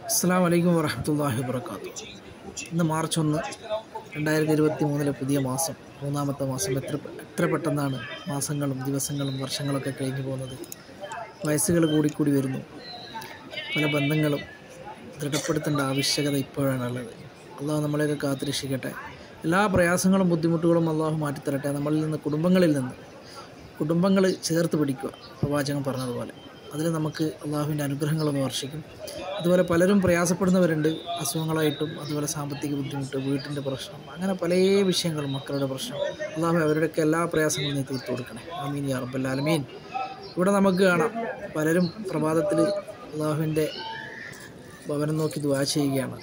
അസ്സാം വലൈക്കും വറഹമത്തല്ലാഹി വാബർക്കാത്തു ഇന്ന് മാർച്ച് ഒന്ന് രണ്ടായിരത്തി ഇരുപത്തി മൂന്നിലെ പുതിയ മാസം മൂന്നാമത്തെ മാസം എത്ര എത്ര പെട്ടെന്നാണ് മാസങ്ങളും ദിവസങ്ങളും വർഷങ്ങളൊക്കെ കഴിഞ്ഞു പോകുന്നത് വയസ്സുകൾ കൂടിക്കൂടി വരുന്നു പല ബന്ധങ്ങളും ദൃഢപ്പെടുത്തേണ്ട ആവശ്യകത ഇപ്പോഴാണുള്ളത് അള്ളാഹു നമ്മളെയൊക്കെ കാത്തുരക്ഷിക്കട്ടെ എല്ലാ പ്രയാസങ്ങളും ബുദ്ധിമുട്ടുകളും അള്ളാഹു മാറ്റിത്തരട്ടെ നമ്മളിൽ നിന്ന് കുടുംബങ്ങളിൽ നിന്ന് കുടുംബങ്ങൾ ചേർത്ത് പിടിക്കുക പ്രവാചകൻ പറഞ്ഞതുപോലെ അതിൽ നമുക്ക് അള്ളാഹുവിൻ്റെ അനുഗ്രഹങ്ങളൊക്കെ വർഷിക്കും അതുപോലെ പലരും പ്രയാസപ്പെടുന്നവരുണ്ട് അസുഖങ്ങളായിട്ടും അതുപോലെ സാമ്പത്തിക ബുദ്ധിമുട്ട് വീട്ടിൻ്റെ പ്രശ്നം അങ്ങനെ പല വിഷയങ്ങളും മക്കളുടെ പ്രശ്നം അള്ളാഹു അവരുടെയൊക്കെ എല്ലാ പ്രയാസങ്ങളും നീ തീർത്തു കൊടുക്കണേ ആമീൻ യാ റബ്ബൽ ആലമീൻ ഇവിടെ നമുക്ക് കാണാം പലരും പ്രഭാതത്തിൽ അള്ളാഹുവിൻ്റെ ഭവനം നോക്കി ദുആ ചെയ്യുകയാണ്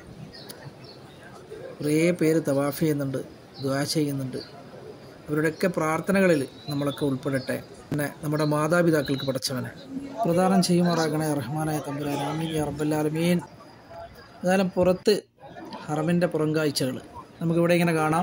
കുറേ പേര് തവാഫ് ചെയ്യുന്നുണ്ട് ദുആ ചെയ്യുന്നുണ്ട് അവരുടെയൊക്കെ പ്രാർത്ഥനകളിൽ നമ്മളൊക്കെ ഉൾപ്പെടട്ടെ പിന്നെ നമ്മുടെ മാതാപിതാക്കൾക്ക് പടച്ചവനെ പ്രദാനം ചെയ്യുമാറാകണേ റഹ്മാനായ തമ്പുരാൻ ആമീൻ യാ റബ്ബൽ ആലമീൻ ഏതായാലും പുറത്ത് ഹറമിൻ്റെ പുറംകാഴ്ചകൾ നമുക്കിവിടെ ഇങ്ങനെ കാണാം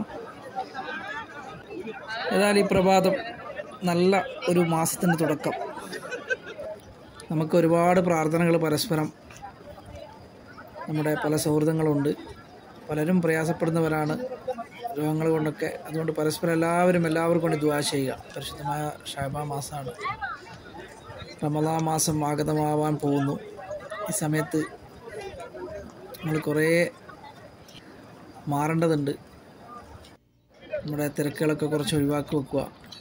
ഏതായാലും ഈ പ്രഭാതം നല്ല ഒരു മാസത്തിൻ്റെ തുടക്കം നമുക്ക് ഒരുപാട് പ്രാർത്ഥനകൾ പരസ്പരം നമ്മുടെ പല സൗഹൃദങ്ങളുണ്ട് പലരും പ്രയാസപ്പെടുന്നവരാണ് രോഗങ്ങൾ കൊണ്ടൊക്കെ അതുകൊണ്ട് പരസ്പരം എല്ലാവരും എല്ലാവർക്കും കൊണ്ട് ദുവാ ചെയ്യുക പരിശുദ്ധമായ ഷാബാ മാസമാണ് റമദാ മാസം ആഗതമാവാൻ പോകുന്നു ഈ സമയത്ത് നമ്മൾ കുറേ മാറേണ്ടതുണ്ട് നമ്മുടെ തിരക്കുകളൊക്കെ കുറച്ച് ഒഴിവാക്കി വെക്കുക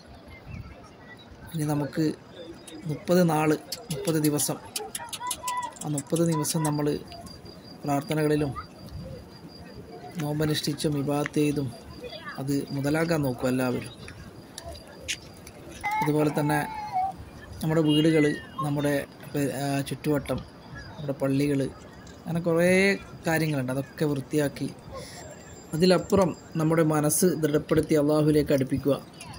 ഇനി നമുക്ക് മുപ്പത് നാള് മുപ്പത് ദിവസം ആ മുപ്പത് ദിവസം നമ്മൾ പ്രാർത്ഥനകളിലും നോമ്പനുഷ്ഠിച്ചും വിവാഹത്ത് ചെയ്തും അത് മുതലാക്കാൻ നോക്കും എല്ലാവരും അതുപോലെ തന്നെ നമ്മുടെ വീടുകൾ നമ്മുടെ ആ, ചുറ്റുവട്ടം നമ്മുടെ പള്ളികൾ അങ്ങനെ കുറേ കാര്യങ്ങളുണ്ട് അതൊക്കെ വൃത്തിയാക്കി അതിലപ്പുറം നമ്മുടെ മനസ്സ് ദൃഢപ്പെടുത്തി അള്ളാഹുവിലേക്ക് അടുപ്പിക്കുക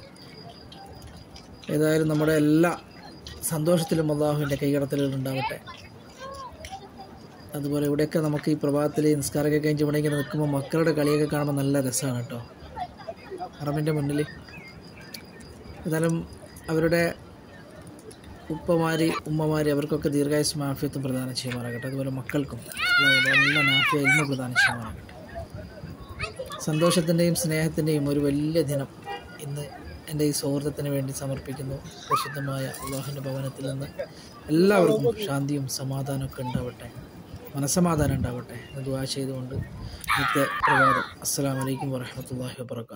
ഏതായാലും നമ്മുടെ എല്ലാ സന്തോഷത്തിലും അള്ളാഹുവിൻ്റെ കൈകടത്തലുകൾ ഉണ്ടാവട്ടെ അതുപോലെ ഇവിടെയൊക്കെ നമുക്ക് ഈ പ്രഭാതത്തിൽ നിസ്കാരമൊക്കെ കഴിഞ്ഞ് ഇവിടെ ഇങ്ങനെ നിൽക്കുമ്പോൾ മക്കളുടെ കളിയൊക്കെ കാണുമ്പോൾ നല്ല രസമാണ് കേട്ടോ ഹറമിൻ്റെ മുന്നിൽ ഏതായാലും അവരുടെ ഉപ്പമാർ ഉമ്മമാർ അവർക്കൊക്കെ ദീർഘായുസ് മാഫിയത്തും പ്രദാനം ചെയ്യുമാറാകട്ടെ അതുപോലെ മക്കൾക്കും അല്ലാഹു നല്ല മാഫിയ ഇൽമ പ്രദാനം ചെയ്യുമാറാകട്ടെ സന്തോഷത്തിൻ്റെയും സ്നേഹത്തിൻ്റെയും ഒരു വലിയ ദിനം ഇന്ന് എൻ്റെ ഈ സൗഹൃദത്തിന് വേണ്ടി സമർപ്പിക്കുന്നു പ്രസിദ്ധമായ അള്ളാഹുവിൻ്റെ ഭവനത്തിൽ നിന്ന് എല്ലാവർക്കും ശാന്തിയും സമാധാനമൊക്കെ ഉണ്ടാവട്ടെ മനസ്സമാധാനം ഉണ്ടാവട്ടെ എന്ന് ദുആ ചെയ്തുകൊണ്ട് ഇന്നത്തെ പ്രഭാതം അസ്സലാമു അലൈക്കും വറഹ്മത്തുള്ളാഹി വബറകാതുഹു